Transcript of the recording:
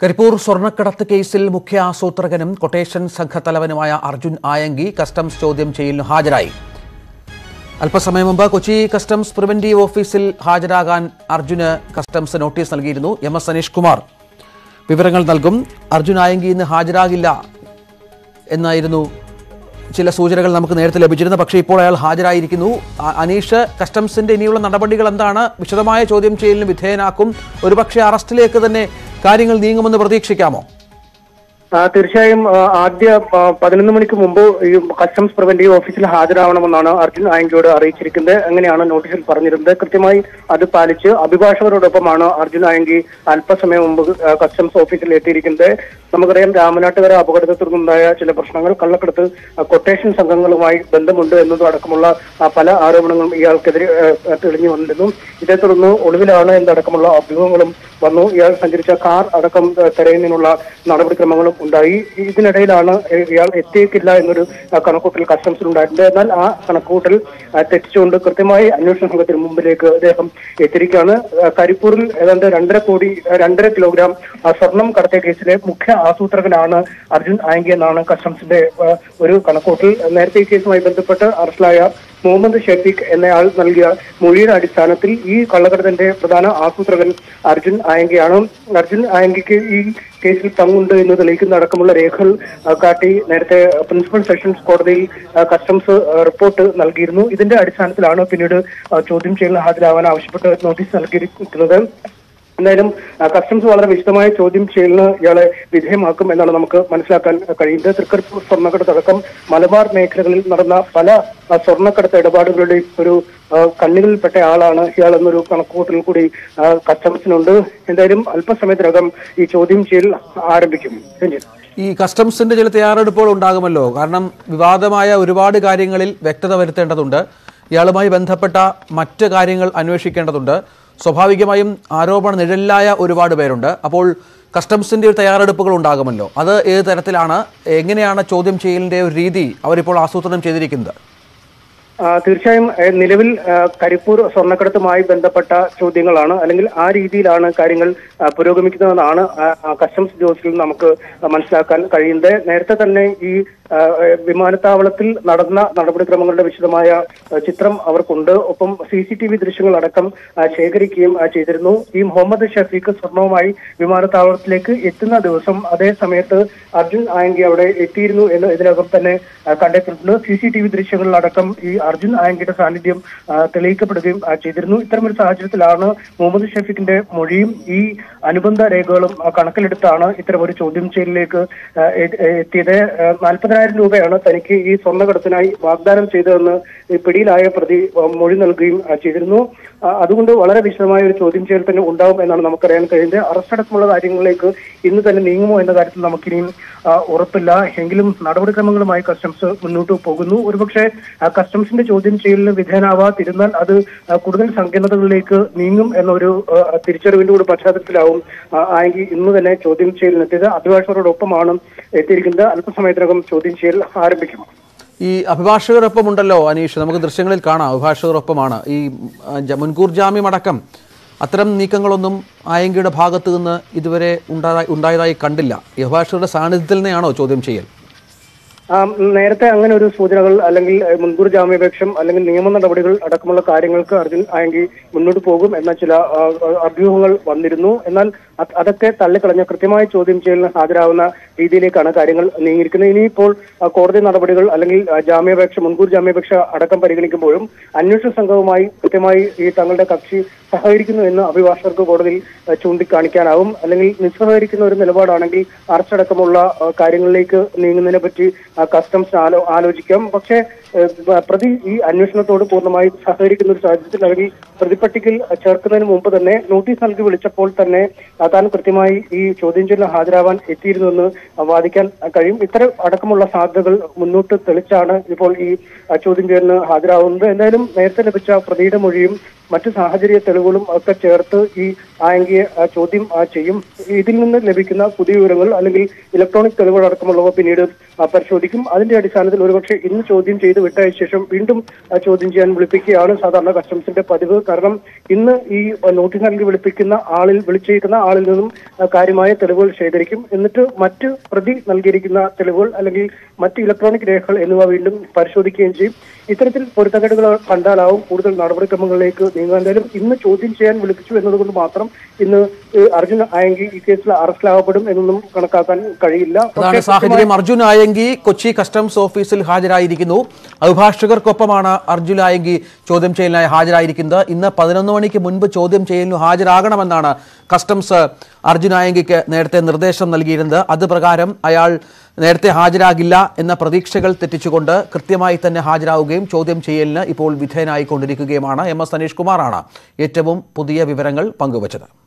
കരിപ്പൂർ സ്വർണ്ണക്കടത്ത് കേസിൽ മുഖ്യ ആസൂത്രകനും കൊട്ടേഷൻ സംഘത്തലവനുമായ അർജുൻ ആയങ്കി കസ്റ്റംസ് ചോദ്യം ചെയ്യലിന് ഹാജരായി അല്പസമയം മുമ്പ് കൊച്ചി കസ്റ്റംസ് പ്രിവന്റീവ് ഓഫീസിൽ ഹാജരാകാൻ അർജുന് കസ്റ്റംസ് നോട്ടീസ് നൽകിയിരുന്നു എം എസ് അനീഷ് കുമാർ വിവരങ്ങൾ നൽകും അർജുൻ ആയങ്കി ഇന്ന് ഹാജരാകില്ല എന്നായിരുന്നു ചില സൂചനകൾ നമുക്ക് നേരത്തെ ലഭിച്ചിരുന്നു പക്ഷേ ഇപ്പോൾ അയാൾ ഹാജരായിരിക്കുന്നു അ- അനീഷ് കസ്റ്റംസിന്റെ ഇനിയുള്ള നടപടികൾ എന്താണ് വിശദമായ ചോദ്യം ചെയ്യലിന് വിധേയനാക്കും ഒരുപക്ഷെ അറസ്റ്റിലേക്ക് തന്നെ കാര്യങ്ങൾ നീങ്ങുമെന്ന് പ്രതീക്ഷിക്കാമോ ആ, തീർച്ചയായും ആ, ആദ്യ ആ, പതിനൊന്ന് മണിക്ക് മുമ്പ് ഈ കസ്റ്റംസ് പ്രിവന്റീവ് ഓഫീസിൽ ഹാജരാവണമെന്നാണ് അർജുൻ ആയങ്കിയോട് അറിയിച്ചിരിക്കുന്നത് അങ്ങനെയാണ് നോട്ടീസിൽ പറഞ്ഞിരുന്നത് കൃത്യമായി അത് പാലിച്ച് അഭിഭാഷകരോടൊപ്പമാണ് അർജുൻ ആയങ്കി അല്പസമയം മുമ്പ് ആ, കസ്റ്റംസ് ഓഫീസിൽ എത്തിയിരിക്കുന്നത് നമുക്കറിയാം രാമനാട്ടുകര അപകടത്തെ തുടർന്നുണ്ടായ ചില പ്രശ്നങ്ങൾ കള്ളക്കടത്ത് ആ, കൊട്ടേഷൻ സംഘങ്ങളുമായി ബന്ധമുണ്ട് എന്നതും അടക്കമുള്ള ആ, പല ആരോപണങ്ങളും ഇയാൾക്കെതിരെ ആ, തെളിഞ്ഞു വന്നിരുന്നു ഇതേ തുടർന്ന് ഒളിവിലാണ് എന്നടക്കമുള്ള അഭ്യൂഹങ്ങളും വന്നു ഇയാൾ സഞ്ചരിച്ച കാർ അടക്കം ആ, തെരയുന്നതിനുള്ള നടപടിക്രമങ്ങളും ഉണ്ടായി ഇതിനിടയിലാണ് ഇയാൾ എത്തിയേക്കില്ല എന്നൊരു ആ, കണക്കൂട്ടൽ കസ്റ്റംസിലുണ്ടായിട്ടുണ്ട് എന്നാൽ ആ കണക്കൂട്ടൽ ആ, തെറ്റിച്ചുകൊണ്ട് കൃത്യമായി അന്വേഷണ സംഘത്തിന് മുമ്പിലേക്ക് അദ്ദേഹം എത്തിയിരിക്കുകയാണ് ആ, കരിപ്പൂരിൽ ഏതാണ്ട് രണ്ടര കോടി ആ, രണ്ടര കിലോഗ്രാം ആ, സ്വർണം കടത്തിയ കേസിലെ മുഖ്യ ആസൂത്രകനാണ് അർജുൻ ആയങ്കി എന്നാണ് കസ്റ്റംസിന്റെ ആ, ഒരു കണക്കൂട്ടൽ നേരത്തെ ഈ കേസുമായി ബന്ധപ്പെട്ട് അറസ്റ്റിലായ മുഹമ്മദ് ഷഫീഖ് എന്നയാൾ നൽകിയ മൊഴിയുടെ അടിസ്ഥാനത്തിൽ ഈ കള്ളക്കടത്തിന്റെ പ്രധാന ആസൂത്രകൻ അർജുൻ ആയങ്കിയാണ് അർജുൻ ആയങ്കിക്ക് ഈ കേസിൽ പങ്കുണ്ട് എന്ന് തെളിയിക്കുന്ന അടക്കമുള്ള രേഖകൾ ആ, കാട്ടി നേരത്തെ പ്രിൻസിപ്പൽ സെഷൻസ് കോടതിയിൽ ആ, കസ്റ്റംസ് ആ, റിപ്പോർട്ട് നൽകിയിരുന്നു ഇതിന്റെ അടിസ്ഥാനത്തിലാണ് പിന്നീട് ആ, ചോദ്യം ചെയ്യലിന് ഹാജരാവാൻ ആവശ്യപ്പെട്ട് നോട്ടീസ് നൽകിയിരിക്കുന്നത് എന്തായാലും ആ, കസ്റ്റംസ് വളരെ വിശദമായ ചോദ്യം ചെയ്യലിന് ഇയാളെ വിധേയമാക്കും എന്നാണ് നമുക്ക് മനസ്സിലാക്കാൻ കഴിയുന്നത് തൃക്കരിപ്പൂർ സ്വർണ്ണക്കടത്തടക്കം മലബാർ മേഖലകളിൽ നടന്ന പല ആ, സ്വർണ്ണക്കടത്ത് ഇടപാടുകളുടെയും ഒരു ആ, കണ്ണികളിൽപ്പെട്ട ആളാണ് ഇയാൾ എന്നൊരു കണക്കുകൂട്ടൽ കൂടി ആ, കസ്റ്റംസിനുണ്ട് എന്തായാലും അല്പസമയത്തിനകം ഈ ചോദ്യം ചെയ്യൽ ആരംഭിക്കും രഞ്ജിത്ത് ഈ കസ്റ്റംസിന്റെ ചില തയ്യാറെടുപ്പുകൾ ഉണ്ടാകുമല്ലോ കാരണം വിവാദമായ ഒരുപാട് കാര്യങ്ങളിൽ വ്യക്തത വരുത്തേണ്ടതുണ്ട് ഇയാളുമായി ബന്ധപ്പെട്ട മറ്റ് കാര്യങ്ങൾ അന്വേഷിക്കേണ്ടതുണ്ട് സ്വാഭാവികമായും ആരോപണ നിഴലിലായ ഒരുപാട് പേരുണ്ട് അപ്പോൾ കസ്റ്റംസിന്റെ ഒരു തയ്യാറെടുപ്പുകൾ ഉണ്ടാകുമല്ലോ അത് ഏത് തരത്തിലാണ് എങ്ങനെയാണ് ചോദ്യം ചെയ്യലിന്റെ ഒരു രീതി അവരിപ്പോൾ ആസൂത്രണം ചെയ്തിരിക്കുന്നത് ആ, തീർച്ചയായും ഏ, നിലവിൽ ആ, കരിപ്പൂർ സ്വർണ്ണക്കടത്തുമായി ബന്ധപ്പെട്ട ചോദ്യങ്ങളാണ് അല്ലെങ്കിൽ ആ രീതിയിലാണ് കാര്യങ്ങൾ ആ, പുരോഗമിക്കുന്നതെന്നാണ് ആ, ആ, കസ്റ്റംസ് ഉദ്യോഗസ്ഥരിൽ നമുക്ക് മനസ്സിലാക്കാൻ കഴിയുന്നത് നേരത്തെ തന്നെ ഈ ആ, ഏ, വിമാനത്താവളത്തിൽ നടന്ന നടപടിക്രമങ്ങളുടെ വിശദമായ ആ, ചിത്രം അവർക്കുണ്ട് ഒപ്പം സി സി ടി വി ദൃശ്യങ്ങൾ അടക്കം ആ, ശേഖരിക്കുകയും ആ, ചെയ്തിരുന്നു ഈ മുഹമ്മദ് ഷഫീഖ് സ്വർണവുമായി വിമാനത്താവളത്തിലേക്ക് എത്തുന്ന ദിവസം അതേ സമയത്ത് അർജുൻ ആയങ്കി അവിടെ എത്തിയിരുന്നു എന്ന് ഇതിനകം തന്നെ ആ, കണ്ടെത്തിയിട്ടുണ്ട് സി സി ടി വി ദൃശ്യങ്ങളിലടക്കം ഈ അർജുൻ ആയങ്കിയുടെ സാന്നിധ്യം ആ, തെളിയിക്കപ്പെടുകയും ആ, ചെയ്തിരുന്നു ഇത്തരമൊരു സാഹചര്യത്തിലാണ് മുഹമ്മദ് ഷഫീഖിന്റെ മൊഴിയും ഈ അനുബന്ധ രേഖകളും ആ, കണക്കിലെടുത്താണ് ഇത്തരമൊരു ചോദ്യം ചെയ്യലിലേക്ക് ആ, എ- എ- എത്തിയത് ആ, നാൽപ്പതിനായിരം രൂപയാണ് തനിക്ക് ഈ സ്വർണ്ണക്കടത്തിനായി വാഗ്ദാനം ചെയ്തതെന്ന് ഈ പിടിയിലായ പ്രതി ആ, മൊഴി നൽകുകയും ആ, ചെയ്തിരുന്നു ആ, അതുകൊണ്ട് വളരെ വിശദമായ ഒരു ചോദ്യം ചെയ്യൽ തന്നെ ഉണ്ടാവും എന്നാണ് നമുക്കറിയാൻ കഴിയുന്നത് അറസ്റ്റ് അടക്കമുള്ള കാര്യങ്ങളിലേക്ക് ഇന്ന് തന്നെ നീങ്ങുമോ എന്ന കാര്യത്തിൽ നമുക്കിനിയും ആ, ഉറപ്പില്ല എങ്കിലും നടപടിക്രമങ്ങളുമായി കസ്റ്റംസ് മുന്നോട്ട് പോകുന്നു ഒരുപക്ഷെ ആ, കസ്റ്റംസിന്റെ ചോദ്യം ചെയ്യലിന് വിധേയനാവാതിരുന്നാൽ അത് ആ, കൂടുതൽ സങ്കീർണതകളിലേക്ക് നീങ്ങും എന്നൊരു ആ, തിരിച്ചറിവിന്റെ കൂടി പശ്ചാത്തലത്തിലാവും ആ, ആയെങ്കിൽ ഇന്ന് തന്നെ ചോദ്യം ചെയ്യലിനെത്തിയത് അഭിഭാഷകരോടൊപ്പമാണ് എത്തിയിരിക്കുന്നത് അല്പസമയത്തിനകം ചോദ്യം ചെയ്യൽ ആരംഭിക്കും ഈ അഭിഭാഷകരൊപ്പം ഉണ്ടല്ലോ അനീഷ് നമുക്ക് ദൃശ്യങ്ങളിൽ കാണാം അഭിഭാഷകരൊപ്പമാണ് ഈ ആ, ജ- മുൻകൂർ ജാമ്യം അടക്കം അത്തരം നീക്കങ്ങളൊന്നും ആയങ്കിയുടെ ഭാഗത്തു നിന്ന് ഇതുവരെ ഉണ്ടായി ഉണ്ടായതായി കണ്ടില്ല ഈ അഭിഭാഷകരുടെ സാന്നിധ്യത്തിൽ നിന്നാണോ ചോദ്യം ചെയ്യൽ ആ, നേരത്തെ അങ്ങനെ ഒരു സൂചനകൾ അല്ലെങ്കിൽ ഏഹ്, മുൻകൂർ ജാമ്യാപേക്ഷം അല്ലെങ്കിൽ നിയമ നടപടികൾ അടക്കമുള്ള കാര്യങ്ങൾക്ക് അർജുൻ ആയെങ്കിൽ മുന്നോട്ട് പോകും എന്ന ചില ആ, ആ, അഭ്യൂഹങ്ങൾ വന്നിരുന്നു എന്നാൽ അത് അതൊക്കെ തള്ളിക്കളഞ്ഞ കൃത്യമായ ചോദ്യം ചെയ്യലിന് ഹാജരാവുന്ന രീതിയിലേക്കാണ് കാര്യങ്ങൾ നീങ്ങിയിരിക്കുന്നത് ഇനിയിപ്പോൾ ആ, കോടതി നടപടികൾ അല്ലെങ്കിൽ ആ, ജാമ്യാപേക്ഷ മുൻകൂർ ജാമ്യാപേക്ഷ അടക്കം പരിഗണിക്കുമ്പോഴും അന്വേഷണ സംഘവുമായി കൃത്യമായി ഈ തങ്ങളുടെ കക്ഷി സഹകരിക്കുന്നു എന്ന് അഭിഭാഷകർക്ക് കോടതിയിൽ ആ, ചൂണ്ടിക്കാണിക്കാനാവും അല്ലെങ്കിൽ നിസ്സഹകരിക്കുന്ന ഒരു നിലപാടാണെങ്കിൽ അറസ്റ്റ് അടക്കമുള്ള ആ, കാര്യങ്ങളിലേക്ക് നീങ്ങുന്നതിനെ പറ്റി ആ, കസ്റ്റംസ് ആലോ ആലോചിക്കാം പക്ഷേ ഏഹ്, ബ- പ്രതി ഈ അന്വേഷണത്തോട് പൂർണ്ണമായി സഹകരിക്കുന്ന ഒരു സാഹചര്യത്തിൽ അല്ലെങ്കിൽ പ്രതിപട്ടികയിൽ ചേർക്കുന്നതിന് മുമ്പ് തന്നെ നോട്ടീസ് നൽകി വിളിച്ചപ്പോൾ തന്നെ ആ, താൻ കൃത്യമായി ഈ ചോദ്യം ചെയ്യലിന് ഹാജരാവാൻ എത്തിയിരുന്നുവെന്ന് വാദിക്കാൻ കഴിയും ഇത്തരം അടക്കമുള്ള സാധ്യതകൾ മുന്നോട്ട് തെളിച്ചാണ് ഇപ്പോൾ ഈ ആ, ചോദ്യം ചെയ്യലിന് ഹാജരാകുന്നത് എന്തായാലും നേരത്തെ ലഭിച്ച പ്രതിയുടെ മൊഴിയും മറ്റു സാഹചര്യ തെളിവുകളും ഒക്കെ ചേർത്ത് ഈ ആയങ്കിയെ ആ, ചോദ്യം ആ, ചെയ്യും ഇതിൽ നിന്ന് ലഭിക്കുന്ന പുതിയ വിവരങ്ങൾ അല്ലെങ്കിൽ ഇലക്ട്രോണിക് തെളിവുകൾ അടക്കമുള്ളവ പിന്നീട് ആ, പരിശോധിക്കും അതിന്റെ അടിസ്ഥാനത്തിൽ ഒരുപക്ഷെ ഇന്ന് ചോദ്യം ചെയ്ത് വിട്ടയ ശേഷം വീണ്ടും ആ, ചോദ്യം ചെയ്യാൻ വിളിപ്പിക്കുകയാണ് സാധാരണ കസ്റ്റംസിന്റെ പതിവ് കാരണം ഇന്ന് ഈ ആ, നോട്ടീസ് നൽകി വിളിപ്പിക്കുന്ന ആളിൽ വിളിച്ചിരിക്കുന്ന ആളിൽ നിന്നും ആ, കാര്യമായ തെളിവുകൾ ശേഖരിക്കും എന്നിട്ട് മറ്റ് പ്രതി നൽകിയിരിക്കുന്ന തെളിവുകൾ അല്ലെങ്കിൽ മറ്റ് ഇലക്ട്രോണിക് രേഖകൾ എന്നിവ വീണ്ടും പരിശോധിക്കുകയും ചെയ്യും ഇത്തരത്തിൽ പൊരുത്തക്കേടുകൾ കണ്ടാലാവും കൂടുതൽ നടപടിക്രമങ്ങളിലേക്ക് നീങ്ങുക എന്തായാലും ഇന്ന് ചോദ്യം ചെയ്യാൻ വിളിപ്പിച്ചു എന്നതുകൊണ്ട് മാത്രം ഇന്ന് ഏഹ്, അർജുൻ ആയെങ്കിൽ ഈ കേസിൽ അറസ്റ്റിലാകപ്പെടും എന്നൊന്നും കണക്കാക്കാൻ കഴിയില്ല അതാണ് പക്ഷേ സാഹചര്യം അർജുൻ ആയങ്കി കൊച്ചി കസ്റ്റംസ് ഓഫീസിൽ ഹാജരായിരിക്കുന്നു അഭിഭാഷകർക്കൊപ്പമാണ് അർജുൻ ആയങ്കി ചോദ്യം ചെയ്യലിനായി ഹാജരായിരിക്കുന്നത് ഇന്ന് പതിനൊന്ന് മണിക്ക് മുൻപ് ചോദ്യം ചെയ്യലിന് ഹാജരാകണമെന്നാണ് കസ്റ്റംസ് അർജുൻ ആയങ്കിക്ക് നേരത്തെ നിർദ്ദേശം നൽകിയിരുന്നത് അത് പ്രകാരം അയാൾ നേരത്തെ ഹാജരാകില്ല എന്ന പ്രതീക്ഷകൾ തെറ്റിച്ചുകൊണ്ട് കൃത്യമായി തന്നെ ഹാജരാവുകയും ചോദ്യം ചെയ്യലിന് ഇപ്പോൾ വിധേയനായിക്കൊണ്ടിരിക്കുകയുമാണ് എം എസ് സനീഷ് കുമാറാണ് ഏറ്റവും പുതിയ വിവരങ്ങൾ പങ്കുവച്ചത്